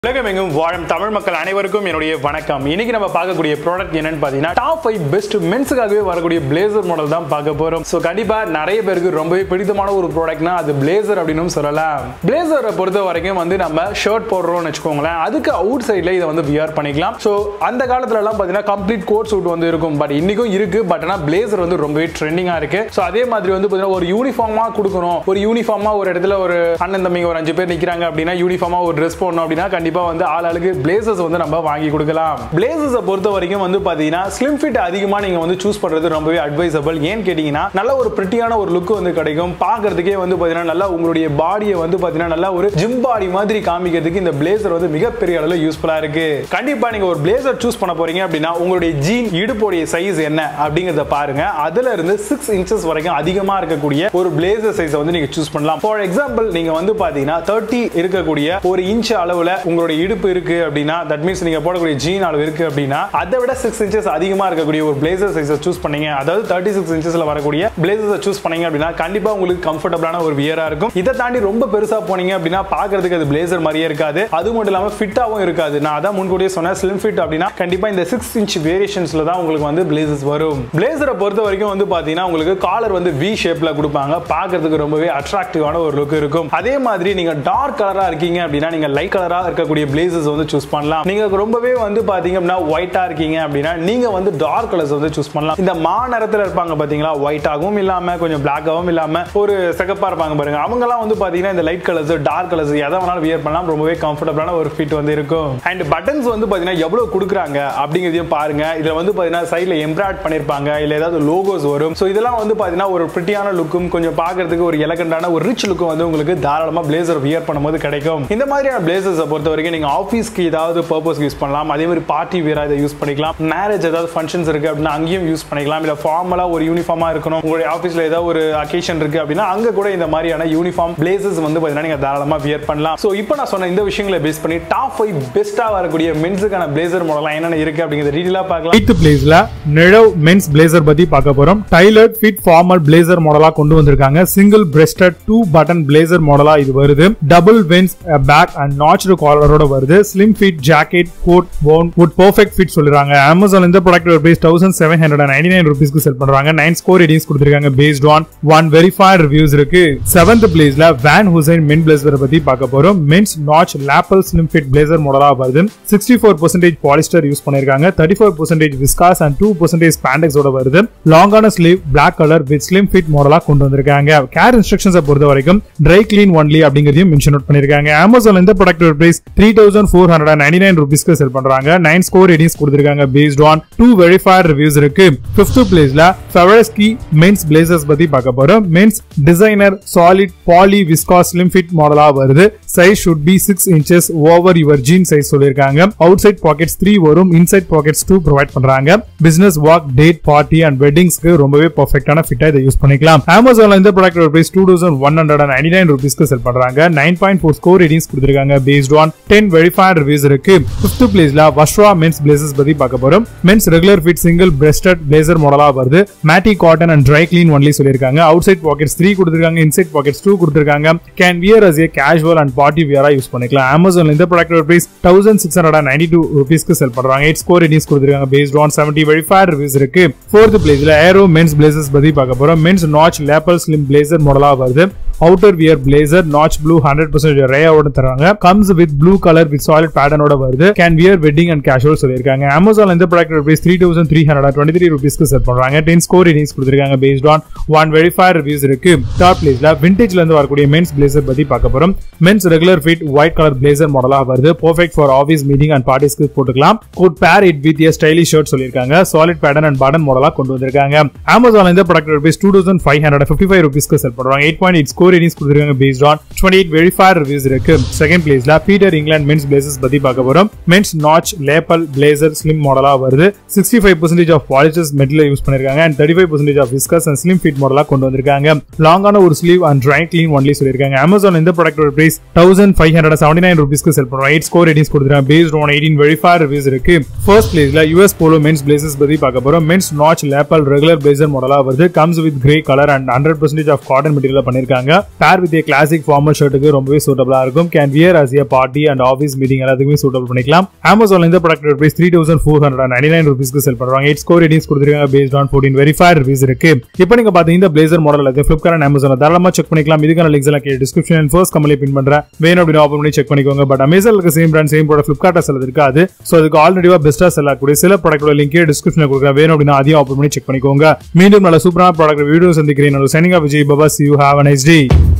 உலகமெங்கும் வாழும் தமிழ் மக்கள் அனைவருக்கும் என்னுடைய வணக்கம் இன்னைக்கு நம்ம பார்க்கக்கூடிய ப்ராடக்ட் என்னன்னு பார்த்தீங்கன்னா டாப் ஃபைவ் பெஸ்ட் மென்ஸுக்காகவே வரக்கூடிய பிளேசர் மாடல் தான் பார்க்க போறோம் ஸோ கண்டிப்பா நிறைய பேருக்கு ரொம்பவே பிடித்தமான ஒரு ப்ராடக்ட்னா அது பிளேசர் அப்படின்னு சொல்லலாம் பிளேசரை பொறுத்த வரைக்கும் வந்து நம்ம ஷர்ட் போடுறோம்னு வச்சுக்கோங்களேன் அதுக்கு அவுட் சைடில் இதை வந்து வியர் பண்ணிக்கலாம் ஸோ அந்த காலத்துல எல்லாம் பார்த்தீங்கன்னா கம்ப்ளீட் கோட் சூட் வந்து இருக்கும் பட் இன்னைக்கும் இருக்கு பட் ஆனால் பிளேசர் வந்து ரொம்பவே ட்ரெண்டிங்காக இருக்கு ஸோ அதே மாதிரி வந்து பார்த்தீங்கன்னா ஒரு யூனிஃபார்மா கொடுக்கணும் ஒரு யூனிஃபார்மா ஒரு இடத்துல ஒரு அண்ணன் தம்பிங்க ஒரு அஞ்சு பேர் நிற்கிறாங்க அப்படின்னா யூனிஃபார்மா ஒரு ட்ரெஸ் போடணும் அப்படின்னா கண்டிப்பா வந்து ஆள் ஆளுக்கு பிளேசர்ஸ் வந்து நம்ம வாங்கி கொடுக்கலாம் பிளேசர்ஸை பொறுத்த வரைக்கும் வந்து பாத்தீங்கன்னா ஸ்லிம் ஃபிட் அதிகமா நீங்க வந்து சூஸ் பண்றது ரொம்பவே அட்வைசபிள் ஏன்னு கேட்டீங்கன்னா நல்ல ஒரு பிரிட்டியான ஒரு லுக் வந்து கிடைக்கும் பார்க்கிறதுக்கே வந்து பாத்தீங்கன்னா நல்லா உங்களுடைய பாடியை வந்து பாத்தீங்கன்னா நல்லா ஒரு ஜிம் பாடி மாதிரி காமிக்கிறதுக்கு இந்த பிளேசர் வந்து மிகப்பெரிய அளவில் யூஸ்ஃபுல்லா இருக்கு கண்டிப்பா நீங்க ஒரு பிளேசர் சூஸ் பண்ண போறீங்க அப்படின்னா உங்களுடைய ஜீன் இடுப்புடைய சைஸ் என்ன அப்படிங்கறத பாருங்க அதுல இருந்து சிக்ஸ் இன்ச்சஸ் வரைக்கும் அதிகமா இருக்கக்கூடிய ஒரு பிளேசர் சைஸை வந்து நீங்க சூஸ் பண்ணலாம் ஃபார் எக்ஸாம்பிள் நீங்க வந்து பாத்தீங்கன்னா தேர்ட்டி இருக்கக்கூடிய ஒரு இன்ச் அளவுல உங்களுடைய இடுப்பு இருக்கு அப்படின்னா தட் மீன்ஸ் நீங்க போடக்கூடிய ஜீன் அளவு இருக்கு அப்படின்னா அதை விட சிக்ஸ் இன்ச்சஸ் அதிகமா இருக்கக்கூடிய ஒரு பிளேசர் சைஸை சூஸ் பண்ணீங்க அதாவது தேர்ட்டி சிக்ஸ் இன்ச்சஸ்ல வரக்கூடிய பிளேசர்ஸை சூஸ் பண்ணீங்க அப்படின்னா கண்டிப்பா உங்களுக்கு கம்ஃபர்டபுளான ஒரு வியரா இருக்கும் இதை தாண்டி ரொம்ப பெருசா போனீங்க அப்படின்னா பாக்குறதுக்கு அது பிளேசர் மாதிரியே இருக்காது அது மட்டும் இல்லாம ஃபிட்டாவும் இருக்காது நான் அதான் முன்கூட்டியே சொன்னேன் ஸ்லிம் ஃபிட் அப்படின்னா கண்டிப்பா இந்த சிக்ஸ் இன்ச் வேரியேஷன்ஸ்ல தான் உங்களுக்கு வந்து பிளேசர்ஸ் வரும் பிளேசரை பொறுத்த வரைக்கும் வந்து பாத்தீங்கன்னா உங்களுக்கு காலர் வந்து வி ஷேப்ல கொடுப்பாங்க பார்க்கிறதுக்கு ரொம்பவே அட்ராக்டிவான ஒரு லுக் இருக்கும் அதே மாதிரி நீங்க டார்க் கலரா இருக்கீங்க அப்படின்னா நீங்க லைட் கலரா இருக்கக்கூடிய பிளேசஸ் வந்து சூஸ் பண்ணலாம் நீங்க ரொம்பவே வந்து பாத்தீங்க அப்படின்னா ஒயிட்டா இருக்கீங்க அப்படின்னா நீங்க வந்து டார்க் கலர்ஸ் வந்து சூஸ் பண்ணலாம் இந்த மா நிறத்துல இருப்பாங்க பாத்தீங்களா ஒயிட்டாகவும் இல்லாம கொஞ்சம் பிளாக்காகவும் இல்லாம ஒரு சிகப்பா இருப்பாங்க பாருங்க அவங்க எல்லாம் வந்து பாத்தீங்கன்னா இந்த லைட் கலர்ஸ் டார்க் கலர்ஸ் எதை வேணாலும் வியர் பண்ணலாம் ரொம்பவே கம்ஃபர்டபுளான ஒரு ஃபிட் வந்து இருக்கும் அண்ட் பட்டன்ஸ் வந்து பாத்தீங்கன்னா எவ்வளவு கொடுக்குறாங்க அப்படிங்கிறதையும் பாருங்க இதுல வந்து பாத்தீங்கன்னா சைட்ல எம்ப்ராய்ட் பண்ணிருப்பாங்க இல்ல ஏதாவது லோகோஸ் வரும் ஸோ இதெல்லாம் வந்து பாத்தீங்கன்னா ஒரு பிரிட்டியான லுக்கும் கொஞ்சம் பார்க்கறதுக்கு ஒரு எலகண்டான ஒரு ரிச் லுக்கும் வந்து உங்களுக்கு தாராளமா பிளேசர் வியர் பண்ணும்போது கிடைக்கும் இந்த மாதிரியான பிளேசர்ஸை பொறுத்த வரைக்கும் நீங்க ஆஃபீஸ்க்கு ஏதாவது பர்பஸ் யூஸ் பண்ணலாம் அதே மாதிரி பார்ட்டி வேற இதை யூஸ் பண்ணிக்கலாம் மேரேஜ் ஏதாவது ஃபங்க்ஷன்ஸ் இருக்கு அப்படின்னா அங்கேயும் யூஸ் பண்ணிக்கலாம் இல்ல ஃபார்மலா ஒரு யூனிஃபார்மா இருக்கணும் உங்களுடைய ஆஃபீஸ்ல ஏதாவது ஒரு அக்கேஷன் இருக்கு அப்படின்னா அங்க கூட இந்த மாதிரியான யூனிஃபார்ம் பிளேசஸ் வந்து பாத்தீங்கன்னா நீங்க தாராளமா வியர் பண்ணலாம் ஸோ இப்போ நான் சொன்ன இந்த விஷயங்களை பேஸ் பண்ணி டாப் ஃபைவ் பெஸ்டா வரக்கூடிய மென்ஸுக்கான பிளேசர் மாடலாம் என்னென்ன இருக்கு அப்படிங்கிறத டீடெயிலாக பார்க்கலாம் எயித் பிளேஸ்ல நிழவ் மென்ஸ் பிளேசர் பத்தி பார்க்க போறோம் டைலர்ட் ஃபிட் ஃபார்மல் பிளேசர் மாடலா கொண்டு வந்திருக்காங்க single breasted two button blazer மாடலா இது வருது double vents back and notch காலரோட வருது ஸ்லிம் ஃபிட் ஜாக்கெட் கோட் போன் would perfect ஃபிட் சொல்றாங்க அமேசான் இந்த product price thousand seven hundred ninety nine ருபீஸ்க்கு செல் பண்றாங்க நைன் ஸ்கோர் ரேட்டிங்ஸ் கொடுத்திருக்காங்க based on one verified reviews இருக்கு செவன்த் பிளேஸ்ல வேன் ஹுசைன் மென் பிளேசர் பத்தி பார்க்க போறோம் men's notch lapel slim fit blazer மாடலா வருது sixty four percentage polyester use பண்ணிருக்காங்க thirty four percentage viscose and two percentage ஸ்பாண்டெக்ஸோட வருது லாங்கான sleeve black colour with slim fit மாடலா கொண்டு வந்திருக்காங்க கேர் இன்ஸ்ட்ரக்ஷன்ஸை பொறுத்த வரைக்கும் ட்ரை கிளீன் ஒன்லி அப்படிங்கிறதையும் மென்ஷன் அவுட் பண்ணிருக்காங்க அமேசான் இந்த product price three thousand four hundred ninety nine ருபீஸ்க்கு செல் பண்றாங்க நைன் ஸ்கோர் ரேட்டிங்ஸ் கொடுத்திருக்காங்க based on two verified reviews இருக்கு பிப்த் பிளேஸ்ல ஃபெவரஸ்கி மென்ஸ் பிளேசர்ஸ் பத்தி பார்க்க போறோம் men's designer solid poly viscose slim fit மாடலா வருது size should be six inches over your jean size சொல்லியிருக்காங்க அவுட் சைட் பாக்கெட்ஸ் த்ரீ வரும் இன்சைட் பாக்கெட்ஸ் டூ ப்ரொவைட் பண்றாங்க business walk date party and வெட்டிங்ஸ்க்கு ரொம்பவே பர்ஃபெக்டான ஃபிட்டா இதை யூஸ் பண்ணிக்கலாம் அமேசான்ல இந்த product price two thousand one hundred ninety nine ருபீஸ்க்கு செல் பண்றாங்க nine point four score ratings கொடுத்திருக்காங்க based on ten verified reviews இருக்கு பிப்த் பிளேஸ்ல வஷ்ரா மென்ஸ் பிளேசஸ் பத்தி பார்க்க போறோம் men's regular fit single breasted blazer மாடலா வருது மேட்டி cotton and dry clean only சொல்லியிருக்காங்க அவுட் சைட் பாக்கெட்ஸ் த்ரீ கொடுத்திருக்காங்க இன்சைட் பாக்கெட்ஸ் டூ கொடுத்திருக்காங்க can wear as a casual and party வியரா யூஸ் பண்ணிக்கலாம் அமேசான்ல இந்த product price thousand six hundred ninety two ருபீஸ்க்கு செல் பண்றாங்க எயிட் ஸ்கோர் ரேட்டிங்ஸ் கொடுத்திருக்காங்க based on seventy verified reviews இருக்கு ஃபோர்த் பிளேஸ்ல ஏரோ மென்ஸ் பிளேசஸ் பத்தி பார்க்க போறோம் men's notch lapel slim blazer மாடலா வருது outer wear blazer notch blue hundred percent ரேயோட தராங்க comes with blue colour with solid பேட்டர்னோட வருது can wear wedding and casual சொல்லியிருக்காங்க அமேசான் இந்த product price three thousand three hundred twenty three ருபீஸ்க்கு sell பண்றாங்க டென் ஸ்கோர் ரேட்டிங்ஸ் கொடுத்திருக்காங்க based on one verified reviews இருக்கு டாப் பிளேஸ்ல விண்டேஜ்ல இருந்து வரக்கூடிய மென்ஸ் பிளேசர் பத்தி பார்க்க போறோம் men's regular fit white colour blazer மாடலா வருது perfect for office meeting and பார்ட்டிஸ்க்கு போட்டுக்கலாம் good pair it with a stylish shirt சொல்லியிருக்காங்க சாலிட் பேட்டர்ன் அண்ட் பட்டன் மாடலா கொண்டு வந்திருக்காங்க அமேசான் இந்த product rupees two thousand five hundred fifty five ருபீஸ்க்கு செல் பண்றாங்க eight point eight score ratings கொடுத்திருக்காங்க based on twenty eight verified reviews இருக்கு second பிளேஸ்ல பீட்டர் இங்கிலாந்து மென்ஸ் பிளேசஸ் பத்தி பார்க்க போறோம் men's notch lapel blazer slim மாடலா வருது sixty five percentage of polyesters material use பண்ணிருக்காங்க and thirty five percentage of viscous and slim fit மாடலா கொண்டு வந்திருக்காங்க லாங்கான ஒரு sleeve and dry clean only சொல்லியிருக்காங்க அமேசான் இந்த product price thousand five hundred seventy nine ருபீஸ்க்கு செல் பண்றோம் எயிட் ஸ்கோர் ரேட்டிங்ஸ் கொடுத்துருக்காங்க based on eighteen verified reviews இருக்கு ஃபர்ஸ்ட் பிளேஸ்ல யூஎஸ் போலோ மென்ஸ் பிளேசஸ் பத்தி பார்க்க போறோம் men's notch lapel regular blazer மாடலா வருது comes with grey colour and hundred percentage of cotton material பண்ணிருக்காங்க பேர் வித் கிளாசிக் ஃபார்மல் ஷர்ட்டுக்கு ரொம்பவே சூட்டபிளா இருக்கும் can wear as a party and office meeting எல்லாத்துக்குமே சூட்டபிள் பண்ணிக்கலாம் அமேசான்ல இந்த product rupees three thousand four hundred ninety nine ருபீஸ்க்கு sell பண்றாங்க எயிட் ஸ்கோர் ரேட்டிங்ஸ் கொடுத்துருக்காங்க based on fourteen verified reviews இருக்கு இப்போ நீங்க பாத்தீங்க இந்த பிளேசர் மாடல் அது ஃபிளிப்கார்ட் அண்ட் அமேசான் தாராளமா செக் பண்ணிக்கலாம் இதுக்கான லிங்க்ஸ் எல்லாம் description and first company pin பண்றேன் வேணும் அப்படின்னு ஓப்பன் பண்ணி செக் பண்ணிக்கோங்க பட் அமேசான் இருக்க same brand same product Flipkart sell இருக்காது ஸோ அதுக்கு ஆல்ரெடிவா பெஸ்டா செல் ஆகக்கூடிய சில ப்ராடக்டோட லிங்க் டிஸ்கிரிப்ஷன் கொடுக்குறேன் வேணும் அப்படின்னா அதையும் ஓப்பன் பண்ணி செக் பண்ணிக்கோங்க மீண்டும் நல்ல சூப்பரான ப்ராடக்ட் வீடியோ சந்திக்கிறேன் signing off Vijay Baba see you have a nice day